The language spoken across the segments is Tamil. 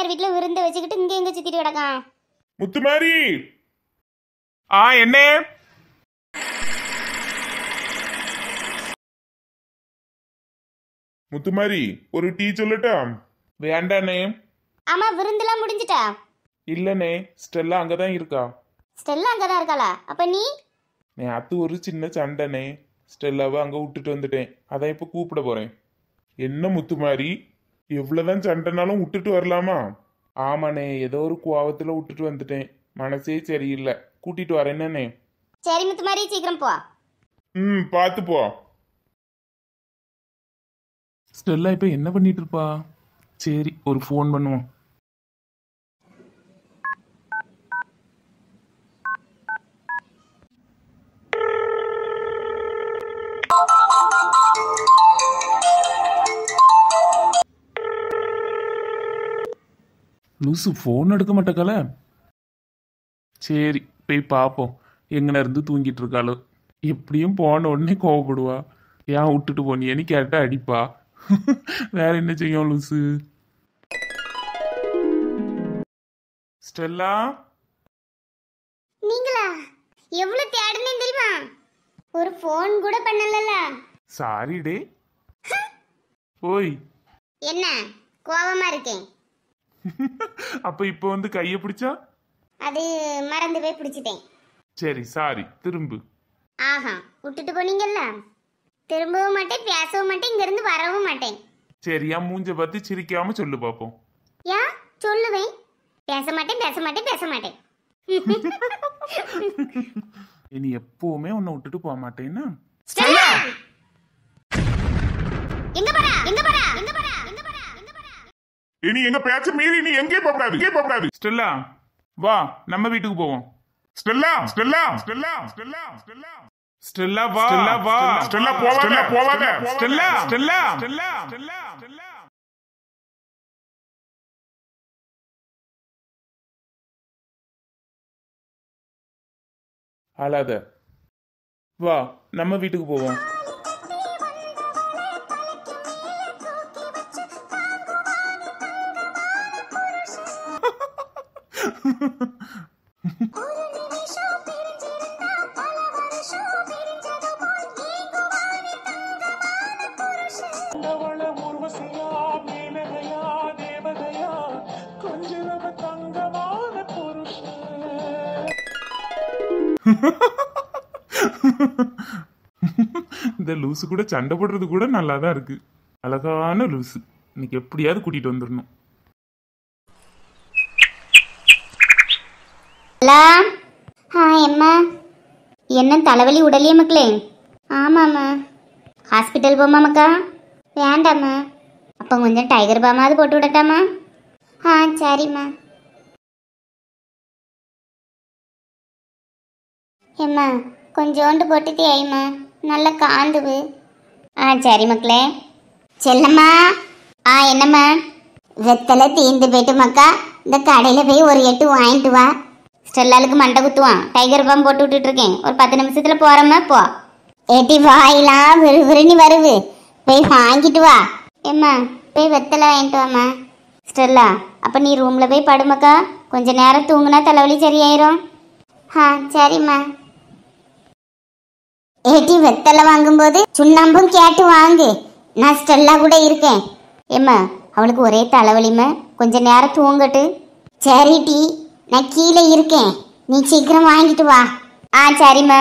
முத்துமாரி வீட்டுல விருந்த வச்சுக்கிட்டு இங்க எங்க சுத்திட்டு கிடக்கான் முத்துமாரி ஆ என்ன முத்துமாரி ஒரு டீ சொல்லட்டா வேண்டானே ஆமா விருந்தெல்லாம் முடிஞ்சிட்டா இல்லனே ஸ்டெல்லா அங்கதான் இருக்கா ஸ்டெல்லா அங்கதான் இருக்காளா அப்ப நீ நேத்து ஒரு சின்ன சண்டைனே ஸ்டெல்லாவை அங்க விட்டுட்டு வந்துட்டேன் அதான் இப்ப கூப்பிட போறேன் என்ன முத்துமாரி எவ்வளவுதான் சண்டைனாலும் விட்டுட்டு வரலாமா ஆமாண்ணே ஏதோ ஒரு கோவத்துல விட்டுட்டு வந்துட்டேன் மனசே சரியில்லை கூட்டிட்டு வரேன்னே சரி முத்துமாரி சீக்கிரம் போ ம் பார்த்து போ ஸ்டெல்லா இப்போ என்ன பண்ணிட்டு இருப்பா சரி ஒரு ஃபோன் பண்ணுவோம் லூசு ஃபோன் எடுக்க மாட்டேக்கல சரி போய் பார்ப்போம் எங்கன இருந்து தூங்கிட்டு இருக்காளோ எப்படியும் போன உடனே கோவப்படுவா ஏன் விட்டுட்டு போனியேன்னு கேட்டா அடிப்பா வேற என்ன செய்யும் லூசு ஸ்டெல்லா நீங்களா எவ்வளவு தேடுனேன் தெரியுமா ஒரு ஃபோன் கூட பண்ணலல சாரி டே ஓய் என்ன கோவமா இருக்கேன் அப்ப இப்போ வந்து கையை பிடிச்சா அது மறந்து போய் பிடிச்சிட்டேன் சரி சாரி திரும்பு ஆஹா விட்டுட்டு போனீங்கல்ல திரும்பவும் மாட்டேன் பேசவும் மாட்டேன் இங்க இருந்து வரவும் மாட்டேன் சரி என் மூஞ்ச பார்த்து சிரிக்காம சொல்லு பாப்போம் யா சொல்லுவேன் பேச மாட்டேன் பேச மாட்டேன் பேச மாட்டேன் இனி எப்பவுமே உன்னை விட்டுட்டு போக மாட்டேன்னா ஸ்டெல்லா எங்க போறா எங்க போறா எங்க போறா எங்க போறா எங்க போறா இனி எங்க பேச்ச மீறி நீ எங்கே போகக்கூடாது எங்கே போகக்கூடாது ஸ்டெல்லா வா நம்ம வீட்டுக்கு போவோம் Stella Stella Stella Stella Stella Stella வா ஸ்டெல்லா வா ஸ்டெல்லா போவாத போவாத Stella Stella Stella Stella Stella அழாத வா நம்ம வீட்டுக்கு போவோம் கண்டவள ஊர்வசியா மேனகையா தேவதையா கொஞ்சம் தங்கமான புருஷன் இந்த லூசு கூட சண்டை போடுறது கூட நல்லா தான் இருக்கு அழகான லூசு இன்னைக்கு எப்படியாவது கூட்டிட்டு வந்துடணும் ஹலோ ஆ எம்மா என்ன தலைவலி உடலையே மக்களே ஆமாம்மா ஹாஸ்பிட்டல் போமா மக்கா வேண்டாம்மா அப்போ கொஞ்சம் டைகர் பாமாவது போட்டு விடட்டாமா ஆ சரிம்மா எம்மா கொஞ்சோண்டு போட்டு தேய்மா நல்லா காந்துவு ஆ சரி மக்களே செல்லம்மா ஆ என்னம்மா வெத்தலை தீந்து போயிட்டு மக்கா இந்த கடையில் போய் ஒரு எட்டு வாங்கிட்டு வா ஸ்டெல்லாலுக்கு மண்டை குத்துவான் டைகர் பாம் போட்டு விட்டுட்டு இருக்கேன் ஒரு பத்து நிமிஷத்துல போறோமா போ ஏட்டி வாயிலாம் விறு விறுன்னு வருது போய் வாங்கிட்டு வா ஏம்மா போய் வெத்தலை வாங்கிட்டு வாம்மா ஸ்டெல்லா அப்போ நீ ரூமில் போய் படுமக்கா கொஞ்ச நேரம் தூங்குனா தலைவலி சரியாயிரும் ஆ சரிம்மா ஏட்டி வெத்தலை வாங்கும்போது சுண்ணாம்பும் கேட்டு வாங்கு நான் ஸ்டெல்லா கூட இருக்கேன் ஏம்மா அவளுக்கு ஒரே தலைவலிம்மா கொஞ்ச நேரம் தூங்கட்டு சரி டி நான் கீழே இருக்கேன் நீ சீக்கிரம் வாங்கிட்டு வா ஆ சரிம்மா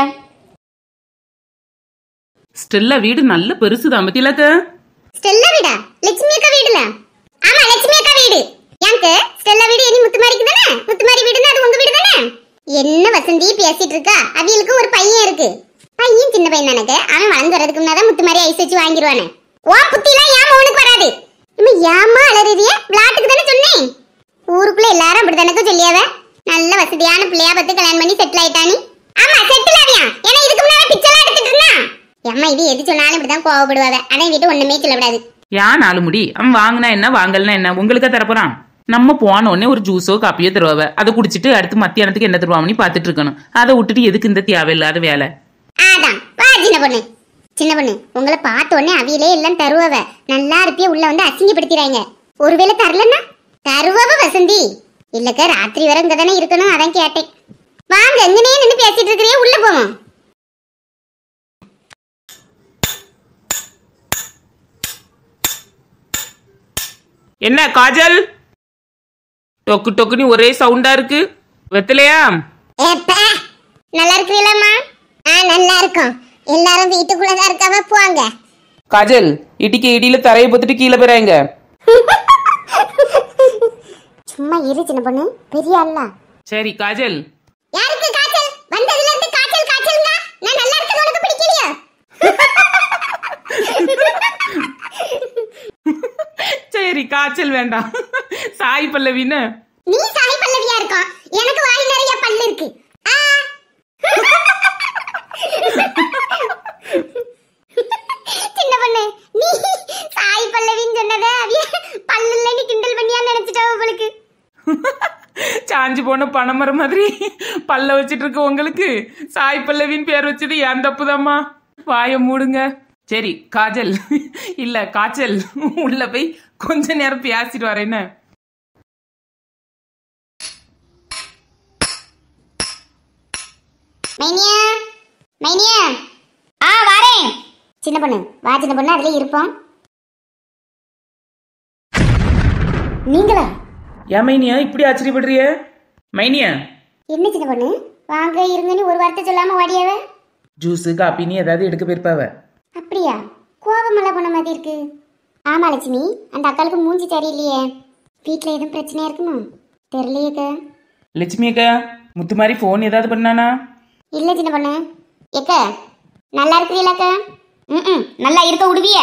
ஸ்டெல்லா வீடு நல்ல பெருசுதான் பத்தியிலக்க ஸ்டெல்லா வீடா லட்சுமி அக்கா வீடுல ஆமா லட்சுமி அக்கா வீடு ஏங்க ஸ்டெல்லா வீடு இனி முத்துமாரிக்கு தானே முத்துமாரி வீடுன்னா அது உங்க வீடு தானே என்ன வசந்தி பேசிட்டு இருக்கா அவியலுக்கு ஒரு பையன் இருக்கு பையன் சின்ன பையன் எனக்கு அவன் வளர்ந்து வரதுக்கு முன்னாதான் முத்துமாரி ஐஸ் வச்சு வாங்கிடுவானே ஓ புத்திலாம் ஏமா உனக்கு வராது இம்மா ஏமா அலறிய விளாட்டுக்கு தானே சொன்னேன் ஊருக்குள்ள எல்லாரும் அப்படி தானே சொல்லியாவ நல்ல வசதியான பிள்ளையா பார்த்து கல்யாணம் பண்ணி செட்டில் ஆயிட்டானி ஆமா செட்டில் ஆவியா ஏன்னா இதுக்கு முன்னாடி பிச்சைலாம் எடுத்துட்டு இருந்தா அம்மா இது எது சொன்னாலும் இப்படிதான் கோவப்படுவாங்க அதான் வீட்டு ஒண்ணுமே சொல்லக்கூடாது ஏன் நாலு முடி அவன் வாங்கினா என்ன வாங்கலனா என்ன உங்களுக்கா தரப்போறான் நம்ம போன உடனே ஒரு ஜூஸோ காப்பியோ தருவாவ அதை குடிச்சிட்டு அடுத்து மத்தியானத்துக்கு என்ன தருவாங்கன்னு பார்த்துட்டு இருக்கணும் அதை விட்டுட்டு எதுக்கு இந்த தேவையில்லாத வேலை அதான் வா சின்ன பொண்ணு சின்ன பொண்ணு உங்களை பார்த்த உடனே அவியலே எல்லாம் தருவவ நல்லா இருப்பிய உள்ள வந்து அசிங்கப்படுத்திடுறாங்க ஒருவேளை தரலன்னா தருவவ வசந்தி இல்லக்க ராத்திரி வரை இங்க தானே இருக்கணும் அதான் கேட்டேன் வாங்க எங்கனே நின்று பேசிட்டு இருக்கிறியே உள்ள போவோம் என்ன காஜல் டொக்கு டொக்குன்னு ஒரே சவுண்டா இருக்கு வெத்தலையா ஏப்பா நல்லா இருக்கிறீங்களாம்மா ஆ நல்லா இருக்கோம் எல்லாரும் வீட்டுக்குள்ள தான் இருக்காம போங்க காஜல் இடிக்கு இடியில தரையை பத்துட்டு கீழே போறாங்க சும்மா இரு சின்ன பொண்ணு பெரிய அல்ல சரி காஜல் யாருக்கு காய்ச்சல் வந்ததுல இருந்து காய்ச்சல் காய்ச்சல்ங்க நான் நல்லா இருக்கிறது உனக்கு பிடிக்கலையா சரி காய்ச்சல் வேண்டாம் சாய் பல்லவின்னு நீ சாய் பல்லவியா இருக்கும் எனக்கு வாய் நிறைய பல்லு இருக்கு ஆ. சின்ன பொண்ணு நீ சாய் பல்லவின்னு சொன்னத அவிய பல்லு இல்லைன்னு கிண்டல் பண்ணியா நினைச்சிட்டா உங்களுக்கு சாஞ்சு போன பனைமரம் மாதிரி பல்ல வச்சிட்டு இருக்க உங்களுக்கு சாய் பல்லவின்னு பேர் வச்சது என் தப்புதாம்மா வாய மூடுங்க சரி காஜல் இல்ல காய்ச்சல் உள்ள போய் கொஞ்ச நேரம் பேசிட்டு வரேன் என்ன மைனியா மைனியா ஆ வரேன் சின்ன பொண்ணு வா சின்ன பொண்ணு அதுல இருப்போம் நீங்களா ஏன் மைனியா இப்படி ஆச்சரியப்படுறிய மைனியா என்ன சின்ன பொண்ணு வாங்க இருங்கன்னு ஒரு வார்த்தை சொல்லாம ஓடியாவ ஜூஸு காப்பின்னு ஏதாவது எடுக்க போயிருப்பாவ அப்படியா கோபமெல்லாம் பண்ண மாதிரி இருக்கு ஆமா லட்சுமி அந்த அக்காளுக்கு மூஞ்சி சரியில்லையே வீட்டில் எதுவும் பிரச்சனையா இருக்குமா தெரியலையேக்க லட்சுமி அக்கா முத்து மாதிரி ஃபோன் ஏதாவது பண்ணானா இல்ல சின்ன பொண்ணு எக்க நல்லா இருக்கிறீங்களாக்க ம் நல்லா இருக்க விடுவிய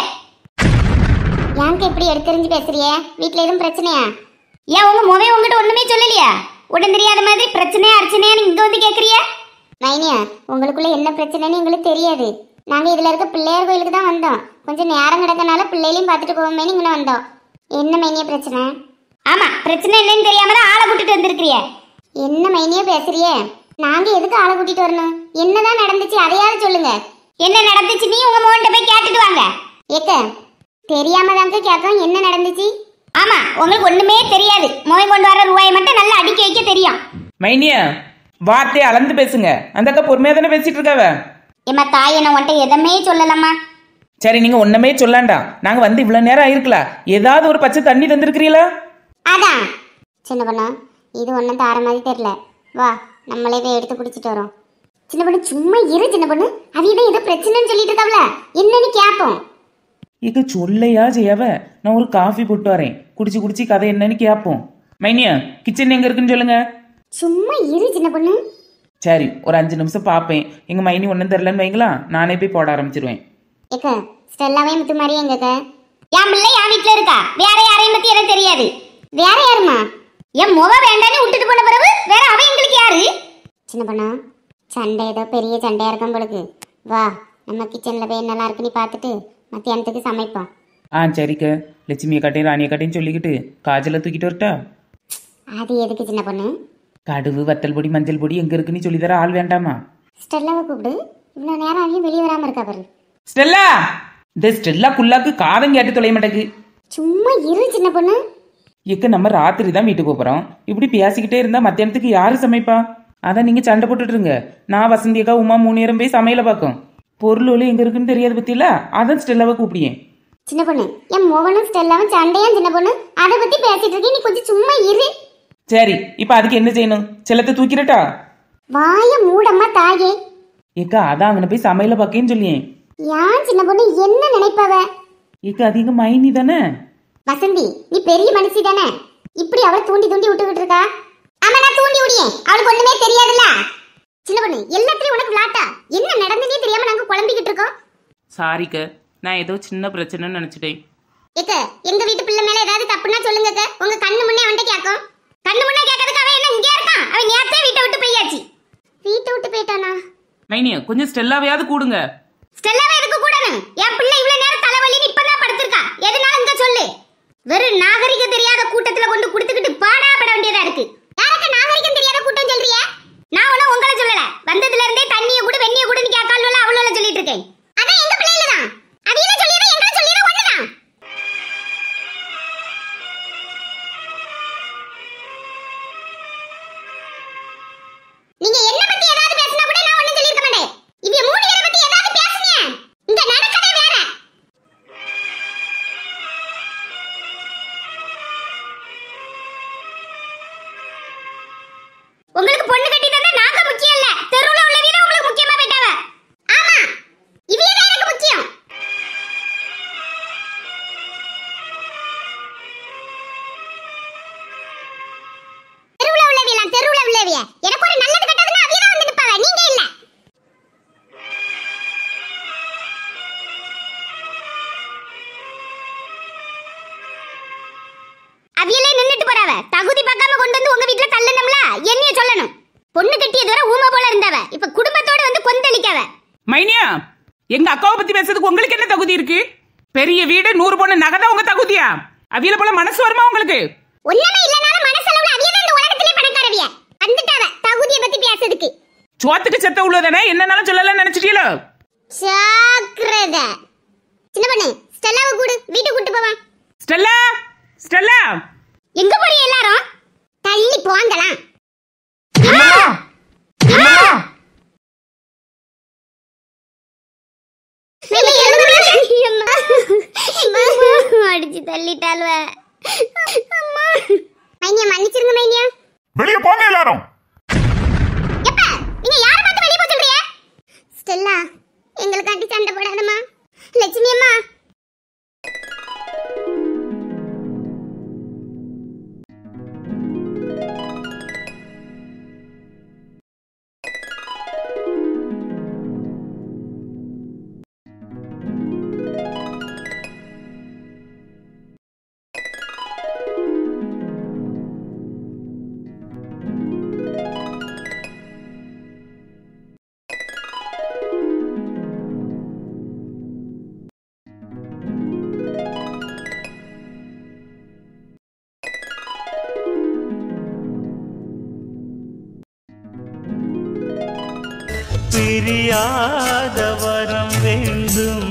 ஏங்க இப்படி எடுத்தெறிஞ்சு பேசுறிய வீட்ல எதுவும் பிரச்சனையா ஏன் உங்க முறை உங்ககிட்ட ஒண்ணுமே சொல்லலையா உடன் தெரியாத மாதிரி பிரச்சனையா அர்ச்சனையான்னு இங்க வந்து கேக்குறிய மைனியா உங்களுக்குள்ள என்ன பிரச்சனைன்னு எங்களுக்கு தெரியாது நாங்க இதுல இருக்க பிள்ளையார் கோயிலுக்கு தான் வந்தோம் கொஞ்சம் நேரம் கிடக்கனால பிள்ளைகளையும் பார்த்துட்டு போவோமேனு இங்கே வந்தோம் என்ன மைனியா பிரச்சனை ஆமா பிரச்சனை என்னன்னு தெரியாம தான் ஆளை கூட்டிட்டு வந்திருக்கிறிய என்ன மைனியா பேசுறியே நாங்க எதுக்கு ஆளை கூட்டிட்டு வரணும் என்னதான் நடந்துச்சு அதையாவது சொல்லுங்க என்ன நடந்துச்சு நீ உங்க மோன்ட்ட போய் கேட்டுட்டு வாங்க ஏக்க தெரியாம தாங்க கேட்கும் என்ன நடந்துச்சு ஆமா உங்களுக்கு ஒண்ணுமே தெரியாது மோய் கொண்டு வர ரூபாயை மட்டும் நல்லா அடிக்க வைக்க தெரியும் மைனியா வார்த்தையை அளந்து பேசுங்க அந்த அக்கா பொறுமையா தானே பேசிட்டு இருக்காவ ஏமா தாய் என்ன உன்ட்ட எதுவுமே சொல்லலம்மா சரி நீங்க ஒண்ணுமே சொல்லாண்டாம் நாங்க வந்து இவ்வளவு நேரம் ஆயிருக்கலாம் ஏதாவது ஒரு பச்சை தண்ணி தந்திருக்கிறீங்களா அதான் சின்ன பொண்ணா இது ஒன்றும் தார மாதிரி தெரியல வா நம்மளே போய் எடுத்து குடிச்சிட்டு வரோம் சின்ன பொண்ணு சும்மா இரு சின்ன பொண்ணு அவியதான் ஏதோ பிரச்சனைன்னு சொல்லிட்டு இருக்காவல என்னன்னு கேட்போம் இக்க சொல்லையா செய்யாவ நான் ஒரு காஃபி போட்டு வரேன் குடிச்சு குடிச்சு கதை என்னன்னு கேட்போம் மைனியா கிச்சன் எங்க இருக்குன்னு சொல்லுங்க சும்மா இரு சின்ன பொண்ணு சரி ஒரு அஞ்சு நிமிஷம் பார்ப்பேன் எங்க மைனி ஒன்றும் தெரிலன்னு வைங்களா நானே போய் போட ஆரம்பிச்சிருவேன் ஏக்க ஸ்டெல்லாவே முத்து மாதிரி எங்கக்க என் பிள்ளை என் வீட்டுல இருக்கா வேற யாரையும் பத்தி எனக்கு தெரியாது வேற யாருமா என் முக வேண்டான்னு விட்டுட்டு போன பிறகு வேற அவ எங்களுக்கு யாரு சின்ன பொண்ணா சண்டை ஏதோ பெரிய சண்டையா இருக்கும் பொழுது வா நம்ம கிச்சன்ல போய் என்னெல்லாம் இருக்குன்னு பார்த்துட்டு மத்தியானத்துக்கு சமைப்போம் ஆ சரிக்க லட்சுமியை காட்டையும் ராணியை காட்டையும் சொல்லிக்கிட்டு காஜலை தூக்கிட்டு வரட்டா அது எதுக்கு சின்ன பொண்ணு கடுவு வத்தல் பொடி மஞ்சள் பொடி எங்க இருக்குன்னு சொல்லி தர ஆள் வேண்டாமா ஸ்டெல்லாவை கூப்பிடு இவ்வளோ நேரம் அவையும் வெளியே வராம இருக்கா பாரு ஸ்டெல்லா இந்த ஸ்டெல்லா குல்லாக்கு காதம் கேட்டு தொலைய மாட்டேங்குது சும்மா இரு சின்ன பொண்ணு எக்க நம்ம ராத்திரி தான் வீட்டுக்கு போறோம் இப்படி பேசிக்கிட்டே இருந்தா மத்தியானத்துக்கு யாரு சமைப்பா அதான் நீங்க சண்டை போட்டுட்டு இருங்க நான் வசந்தி அக்கா உமா மூணு நேரம் போய் சமையல பார்க்கும் பொருள் ஒளி எங்க இருக்குன்னு தெரியாது பத்தியில அதான் ஸ்டெல்லாவை கூப்பிடியேன் சின்ன பொண்ணு என் மோகனும் ஸ்டெல்லாவும் சண்டையா சின்ன பொண்ணு அதை பத்தி பேசிட்டு இருக்கேன் நீ கொஞ்சம் சும்மா இரு சரி இப்ப அதுக்கு என்ன செய்யணும் செல்லத்தை தூக்கிடட்டா வாய மூடம்மா தாயே ஏக்கா அதான் அங்கன போய் சமையல பார்க்கேன்னு சொல்லியேன் ஏன் சின்ன பொண்ணு என்ன நினைப்பவ ஏக்கா அது எங்க மைனி தானே வசந்தி நீ பெரிய மனுஷி தானே இப்படி அவளை தூண்டி தூண்டி விட்டுக்கிட்டு இருக்கா ஆமா நான் தூண்டி விடியேன் அவளுக்கு ஒண்ணுமே தெரியாதுல்ல சின்ன பொண்ணு எல்லாத்துலயும் உனக்கு விளாட்டா என்ன நடந்ததே தெரியாம நாங்க குழம்பிக்கிட்டு இருக்கோம் சாரிக்க நான் ஏதோ சின்ன பிரச்சனைன்னு நினைச்சிட்டேன் ஏக்க எங்க வீட்டு பிள்ளை மேல ஏதாவது தப்புனா சொல்லுங்க அக்கா. உங்க கண்ணு முன்னே அவன்கிட்ட கேட்கும் கண்ணு முன்னே கேட்கறதுக்கு அவன் என்ன இங்கே இருக்கான் அவன் நேரத்தே வீட்டை விட்டு போயாச்சு வீட்டை விட்டு போயிட்டானா மைனியா கொஞ்சம் ஸ்டெல்லாவையாவது கூடுங்க ஸ்டெல்லாவை எதுக்கு கூடணும் என் பிள்ளை இவ்வளவு நேரம் தலைவலின்னு இப்பதான் படுத்திருக்கா எதனால இங்க சொல்லு வெறும் நாகரிகம் தெரியாத கூட்டத்துல கொண்டு கொடுத்துக்கிட்டு பாடாப்பட வேண்டியதா இருக்கு யாருக்கு நாகரிகம் தெரியாத கூட்டம் சொல்றிய நான் ஒன்னும் உங்களை சொல்லல வந்ததுல இருந்தே தண்ணிய கூட வெண்ணிய கூடன்னு கேட்கால அவ்வளோ சொல்லிட்டு இருக்கேன் அதான் எங்க பிள்ளைல தான் அது என்ன சொல்லியதா எங்களை சொல்லியதா ஒண்ணுதான் என்னைய சொல்லணும் பொண்ணு கட்டியது வரை ஊமை போல இருந்தவ இப்ப குடும்பத்தோட வந்து கொந்தளிக்கவ மைனியா எங்க அக்காவை பத்தி பேசுறதுக்கு உங்களுக்கு என்ன தகுதி இருக்கு பெரிய வீடு நூறு பொண்ணு நகை உங்க தகுதியா அவியல போல மனசு வருமா உங்களுக்கு ஒண்ணுமே இல்லனாலும் மனசளவுல அவிய தான் இந்த உலகத்திலே பணக்காரவிய வந்துட்டாவ தகுதிய பத்தி பேசுறதுக்கு சோத்துக்கு செத்த உள்ளதானே என்னன்னாலும் சொல்லலாம் நினைச்சிட்டீங்களோ ஜாக்கிரத சின்ன பொண்ணு ஸ்டெல்லாவை கூடு வீட்டுக்கு கூட்டு போவா ஸ்டெல்லா ஸ்டெல்லா எங்க போறீங்க எல்லாரும் தள்ளி போங்கலாம் அடிச்சு தள்ளிட்டாள்வ அம்மா மைனியா மன்னிச்சிருங்க மைனியா வெளியே போங்க எல்லாரும் எப்ப நீங்க யார பார்த்து வெளிய போக சொல்றீங்க ஸ்டெல்லா எங்களுக்காண்டி சண்டை போடாதம்மா லட்சுமி அம்மா பிரியாத வரம் வேண்டும்